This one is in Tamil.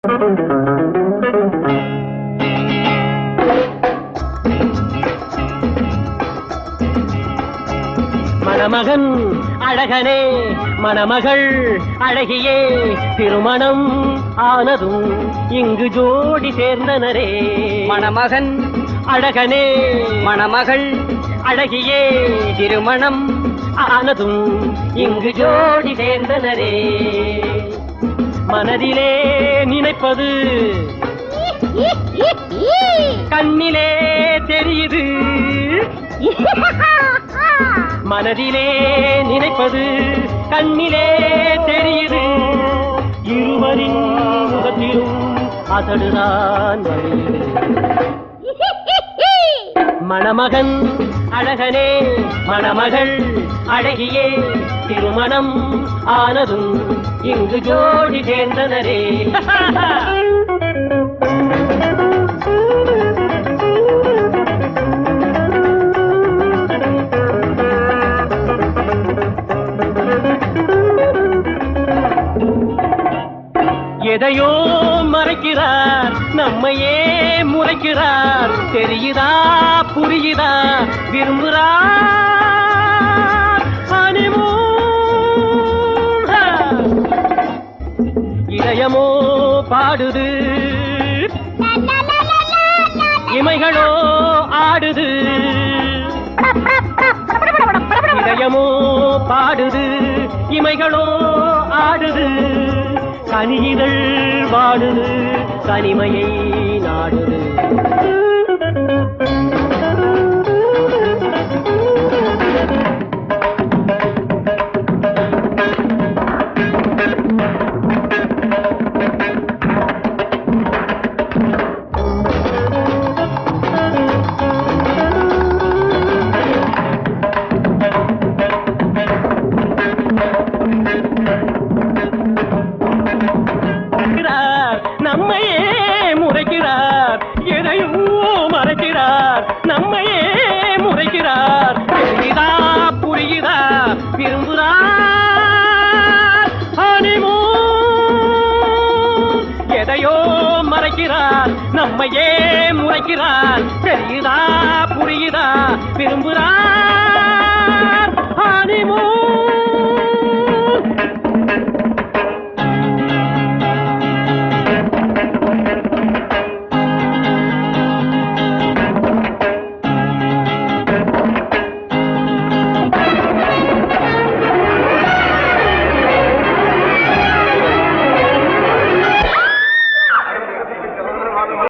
மணமகன் அழகனே மணமகள் அழகியே திருமணம் ஆனதும் இங்கு ஜோடி சேர்ந்தனரே மணமகன் அழகனே மணமகள் அழகியே திருமணம் ஆனதும் இங்கு ஜோடி சேர்ந்தனரே மனதிலே நினைப்பது கண்ணிலே தெரியுது மனதிலே நினைப்பது கண்ணிலே தெரியுது இருவரின் முகத்திலும் அசடுதான் வருகிறது மணமகன் அழகனே மணமகள் அழகியே திருமணம் ஆனதும் இங்கு ஜோடி சேர்ந்தனரே எதையோ மறைக்கிறார் நம்மையே முறைக்கிறார் தெரியுதா புரியுதா விரும்புகிறார் honeymoon. இதயமோ பாடுது இமைகளோ ஆடுது இதயமோ பாடுது இமைகளோ ஆடுது கனியிதழ் வாடுது தனிமையை நாடுது மறைக்கிறார் நம்மையே முறைக்கிறார் எதையும் மறைக்கிறார் நம்மையே முறைக்கிறார் தெரியுதா புரியுதா விரும்புகிறார் honeymoon. எதையோ மறைக்கிறார் நம்மையே முறைக்கிறார் தெரியுதா புரியுதா விரும்புகிறார் honeymoon.